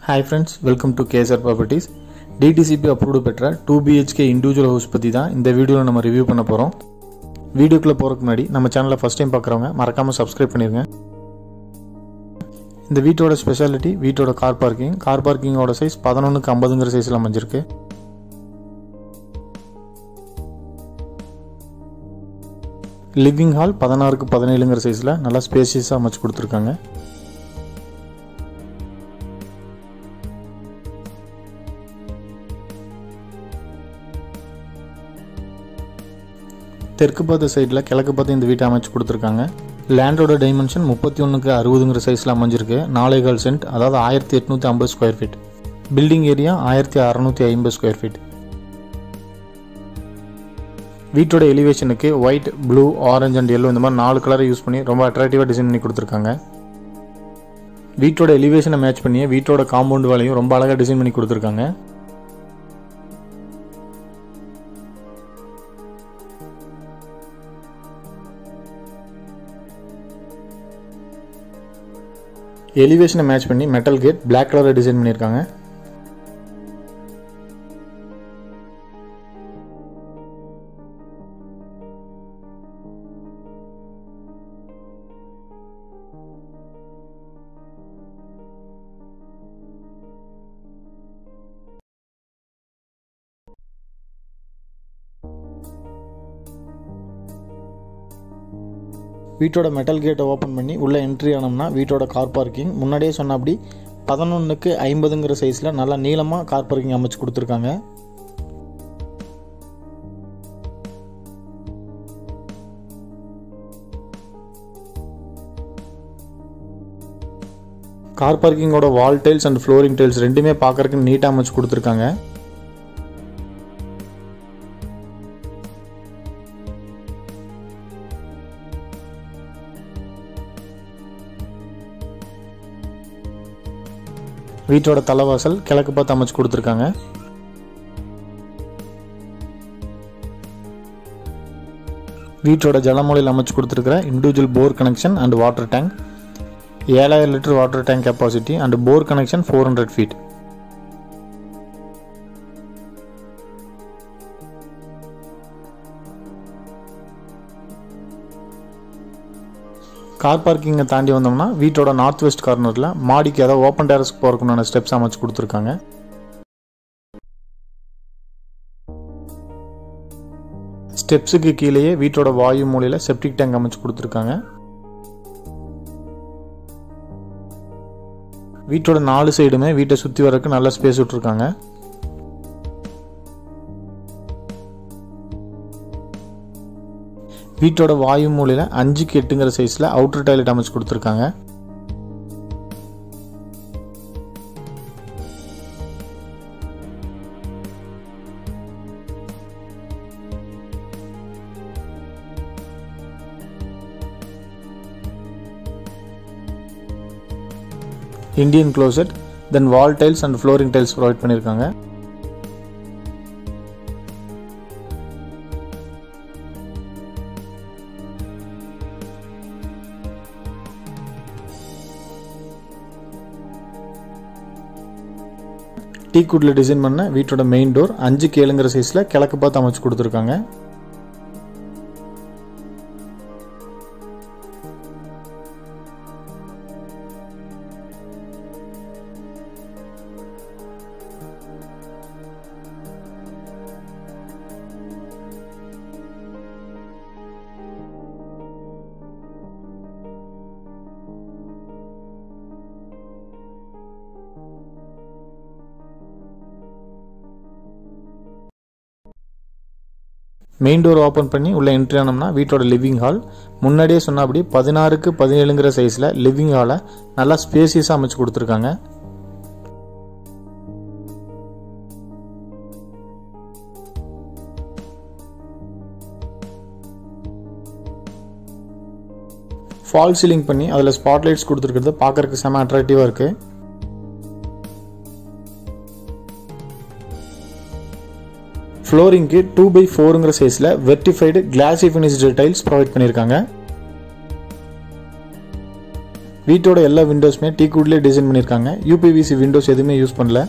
hi friends welcome to Kesar properties DTCP approved பெற்ற two BHK individual house பற்றி தான் இந்த வீடியோவில் நம்ம ரிவ்யூ பண்ண போகிறோம் வீடியோக்குள்ளே போகிறதுக்கு முன்னாடி நம்ம சேனலை ஃபஸ்ட் டைம் பார்க்குறவங்க மறக்காமல் சப்ஸ்கிரைப் பண்ணிடுங்க இந்த வீட்டோட ஸ்பெஷாலிட்டி வீட்டோட கார் பார்க்கிங் கார் பார்க்கிங்கோட சைஸ் பதினொன்றுக்கு ஐம்பதுங்கிற சைஸில் அமைஞ்சிருக்கு லிவிங் ஹால் பதினாறுக்கு பதினேழுங்கிற சைஸில் நல்லா ஸ்பேசியஸாக அமைச்சு கொடுத்துருக்காங்க தெற்கு பார்த்த சைடில் கிழக்கு பார்த்து இந்த வீட்டை அமைச்சு கொடுத்துருக்காங்க லேண்டோட டைமென்ஷன் முப்பத்தி ஒன்றுக்கு அறுபதுங்கிற சைஸில் அமைஞ்சிருக்கு நாலேகால் சென்ட் அதாவது ஆயிரத்தி எட்நூற்றி ஐம்பது ஸ்கொயர் ஃபீட் பில்டிங் ஏரியா ஆயிரத்தி அறநூற்றி ஐம்பது ஸ்கொயர் ஃபீட் வீட்டோட எலிவேஷனுக்கு white blue orange and yellow இந்த மாதிரி நாலு கலரை யூஸ் பண்ணி ரொம்ப அட்ராக்டிவாக டிசைன் பண்ணி கொடுத்துருக்காங்க வீட்டோட எலிவேஷனை மேட்ச் பண்ணி வீட்டோட காம்பவுண்ட் வேலையும் ரொம்ப அழகாக டிசைன் பண்ணி கொடுத்துருக்காங்க எலிவேஷனை மேட்ச் பண்ணி மெட்டல் கேட் பிளாக் கலரில் டிசைன் பண்ணியிருக்காங்க வீட்டோட மெட்டல் கேட்டை ஓப்பன் பண்ணி உள்ளே என்ட்ரி ஆனோம்னா வீட்டோட கார் பார்க்கிங் முன்னாடியே சொன்ன அப்படி பதினொன்றுக்கு ஐம்பதுங்கிற சைஸில் நல்லா நீளமாக கார் பார்க்கிங் அமைச்சு கொடுத்துருக்காங்க கார் பார்க்கிங்கோட wall tiles and flooring tiles ரெண்டுமே பார்க்கறதுக்கு நீட்டாக அமைச்சு கொடுத்துருக்காங்க வீட்டோட தலைவாசல் கிழக்கு பார்த்து அமைச்சு கொடுத்துருக்காங்க வீட்டோட ஜலமூலையில் அமைச்சு கொடுத்துருக்கிற individual bore connection and water tank ஏழாயிரம் litre water tank capacity and bore connection four hundred feet car பார்க்கிங்கை தாண்டி வந்தோம்னா வீட்டோட நார்த் வெஸ்ட் கார்னரில் மாடிக்கு ஏதாவது ஓப்பன் டேரஸ்க்கு போகிறதுக்குண்டான ஸ்டெப்ஸ் அமைச்சு கொடுத்துருக்காங்க ஸ்டெப்ஸுக்கு கீழேயே வீட்டோட வாயு மூலையில் செப்டிக் டேங்க் அமைச்சு கொடுத்துருக்காங்க வீட்டோட நாலு சைடுமே வீட்டை சுற்றி வரக்கு நல்ல ஸ்பேஸ் விட்டுருக்காங்க வீட்டோட வாயு மூலையில் அஞ்சுக்கு எட்டுங்கிற சைஸில் அவுட்டர் டாய்லெட் அமைச்சு கொடுத்துருக்காங்க Indian closet then wall tiles and flooring tiles provide பண்ணியிருக்காங்க டீ குட்ல டிசைன் பண்ண வீட்டோட மெயின் டோர் அஞ்சு கேளுங்கிற சைஸில் கிழக்கு பார்த்து அமைச்சு கொடுத்துருக்காங்க மெயின் டோர் ஓப்பன் பண்ணி உள்ளே என்ட்ரி ஆனோம்னா வீட்டோட லிவிங் ஹால் முன்னாடியே சொன்னபடி பதினாறுக்கு பதினேழுங்கிற சைஸில் லிவிங் ஹாலை நல்லா ஸ்பேசியஸாக அமைச்சு கொடுத்துருக்காங்க ஃபால் சீலிங் பண்ணி அதில் ஸ்பாட் லைட்ஸ் கொடுத்துருக்கிறது பார்க்கறதுக்கு செம அட்ராக்டிவாக இருக்குது ஃப்ளோரிங்க்கு டூ பை ஃபோருங்கிற சைஸில் vitrified glassy finished tiles provide பண்ணியிருக்காங்க வீட்டோட எல்லா விண்டோஸுமே டீ குட்லேயே டிசைன் பண்ணியிருக்காங்க யூபிவிசி விண்டோஸ் எதுவுமே யூஸ் பண்ணல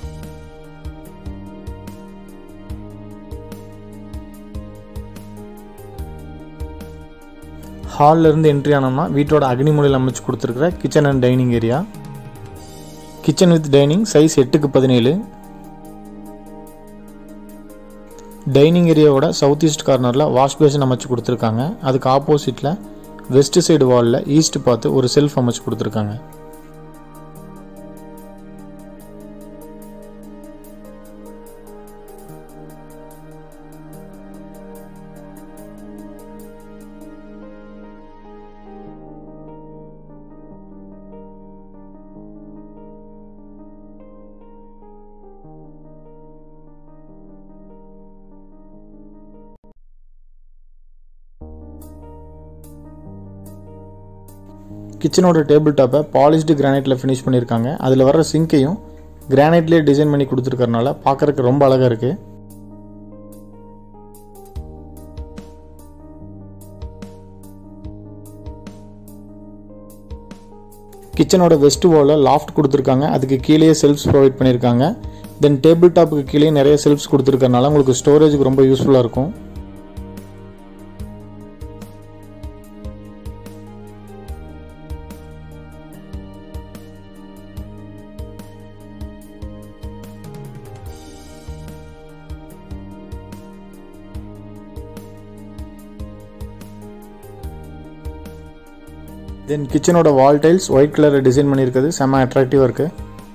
ஹாலில் இருந்து என்ட்ரி ஆனோம்னா வீட்டோட அக்னிமூலையில் அமைச்சு கொடுத்துருக்குற kitchen and dining area kitchen with dining size எட்டுக்கு பதினேழு டைனிங் ஏரியாவோட சவுத் ஈஸ்ட் கார்னரில் வாஷ் பேஷன் அமைச்சு கொடுத்துருக்காங்க அதுக்கு ஆப்போசிட்டில் வெஸ்ட் சைடு வாலில் ஈஸ்ட் பார்த்து ஒரு செல்ஃப் அமைச்சு கொடுத்துருக்காங்க கிச்சனோட டேபிள் டாப்பை பாலிஷ்டு கிரானைட்டில் ஃபினிஷ் பண்ணியிருக்காங்க அதில் வர சிங்கையும் கிரானைட்லேயே டிசைன் பண்ணி கொடுத்துருக்கறனால பார்க்கறதுக்கு ரொம்ப அழகாக இருக்குது கிச்சனோட வெஸ்ட் வாலில் லாஃப்ட் கொடுத்துருக்காங்க அதுக்கு கீழேயே செல்ஃப்ஸ் ப்ரொவைட் பண்ணியிருக்காங்க தென் டேபிள் டாப்புக்கு கீழே நிறைய செல்ஃப்ஸ் கொடுத்துருக்கறனால உங்களுக்கு ஸ்டோரேஜுக்கு ரொம்ப யூஸ்ஃபுல்லாக இருக்கும் தென் கிச்சனோட வால் டைல்ஸ் ஒயிட் கலரில் டிசைன் பண்ணியிருக்கிறது செம்ம அட்ராக்டிவாக இருக்குது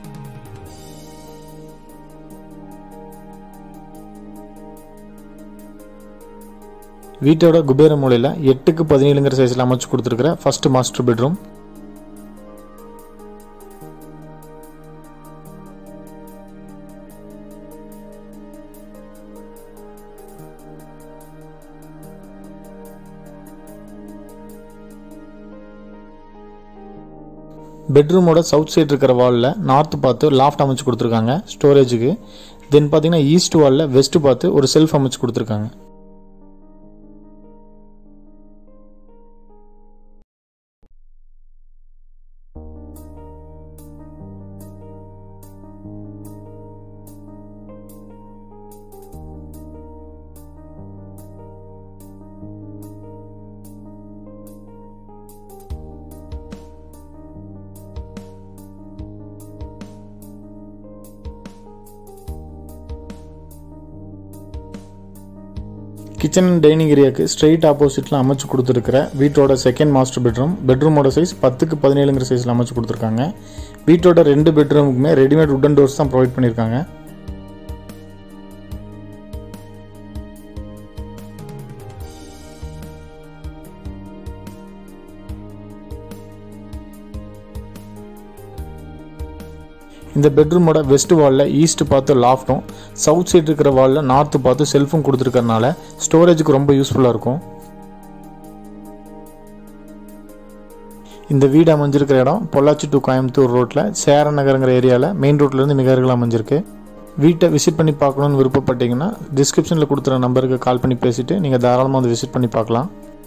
வீட்டோட குபேர மூலையில் எட்டுக்கு பதினேழுங்கிற சைஸில் அமைச்சு கொடுத்துருக்குற ஃபர்ஸ்ட் மாஸ்டர் பெட்ரூம் பெட்ரூமோட சவுத் சைடு இருக்கிற வாலில் நார்த் பார்த்து லாஃப்ட் அமைச்சு கொடுத்துருக்காங்க ஸ்டோரேஜுக்கு தென் பார்த்தீங்கன்னா ஈஸ்ட் வாலில் வெஸ்ட் பார்த்து ஒரு செல்ஃப் அமைச்சு கொடுத்துருக்காங்க கிச்சன் அண்ட் டைனிங் ஏரியாவுக்கு ஸ்ட்ரெயிட் ஆப்போசிட்டில் அமைச்சு கொடுத்துருக்கிற வீட்டோட செகண்ட் மாஸ்டர் பெட்ரூம் பெட்ரூமோட சைஸ் பத்துக்கு பதினேழுங்கிற சைஸில் அமைச்சு கொடுத்துருக்காங்க வீட்டோட ரெண்டு பெட்ரூமுக்குமே ரெடிமேட் உட்டன் டோர்ஸ் தான் ப்ரொவைட் பண்ணியிருக்காங்க இந்த பெட்ரூமோட வெஸ்ட் வாலில் ஈஸ்ட் பார்த்து லாஃப்ட்டும் சவுத் சைடு இருக்கிற வாலில் நார்த்து பார்த்து செல்ஃபும் கொடுத்துருக்கறனால ஸ்டோரேஜுக்கு ரொம்ப யூஸ்ஃபுல்லாக இருக்கும் இந்த வீடு அமைஞ்சிருக்கிற இடம் பொள்ளாச்சி டு கோயம்புத்தூர் ரோட்டில் சேர நகருங்கிற ஏரியாவில் மெயின் ரோட்லேருந்து மிக அருகில் அமைஞ்சிருக்கு வீட்டை விசிட் பண்ணி பார்க்கணுன்னு விருப்பப்பட்டீங்கன்னா டிஸ்கிரிப்ஷனில் கொடுத்துற நம்பருக்கு கால் பண்ணி பேசிவிட்டு நீங்கள் தாராளமாக வந்து விசிட் பண்ணி பார்க்கலாம்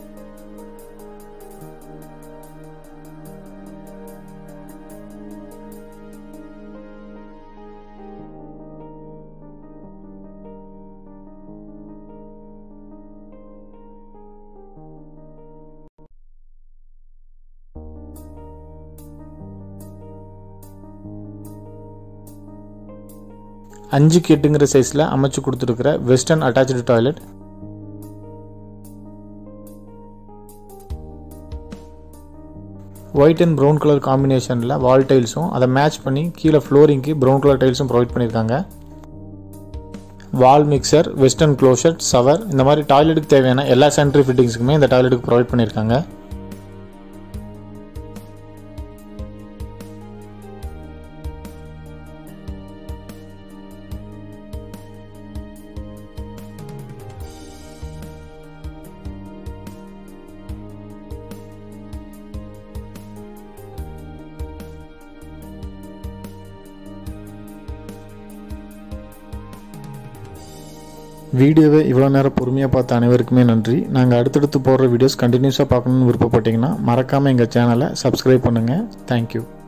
அஞ்சுக்கு எட்டுங்கிற சைஸில் அமைச்சு கொடுத்துருக்கிற western attach toilet white and brown colour காம்பினேஷனில் வால் டைல்ஸும் அதை மேட்ச் பண்ணி கீழே ஃப்ளோரிங்க்கு ப்ரௌன் கலர் டைல்ஸும் ப்ரொவைட் பண்ணியிருக்காங்க வால் மிக்சர் வெஸ்டர்ன் க்ளோஷர் சவர் இந்த மாதிரி டாய்லெட்டுக்கு தேவையான எல்லா சானிட்டரி ஃபிட்டிங்ஸுக்குமே இந்த டாய்லெட்டுக்கு ப்ரொவைட் பண்ணியிருக்காங்க வீடியோவை இவ்வளோ நேரம் பொறுமையாக பார்த்த அனைவருக்குமே நன்றி நாங்கள் அடுத்தடுத்து போடுற வீடியோஸ் கண்டினியூஸாக பார்க்கணுன்னு விருப்பப்பட்டீங்கன்னா மறக்காமல் எங்கள் சேனலை சப்ஸ்கிரைப் பண்ணுங்கள் தேங்க்யூ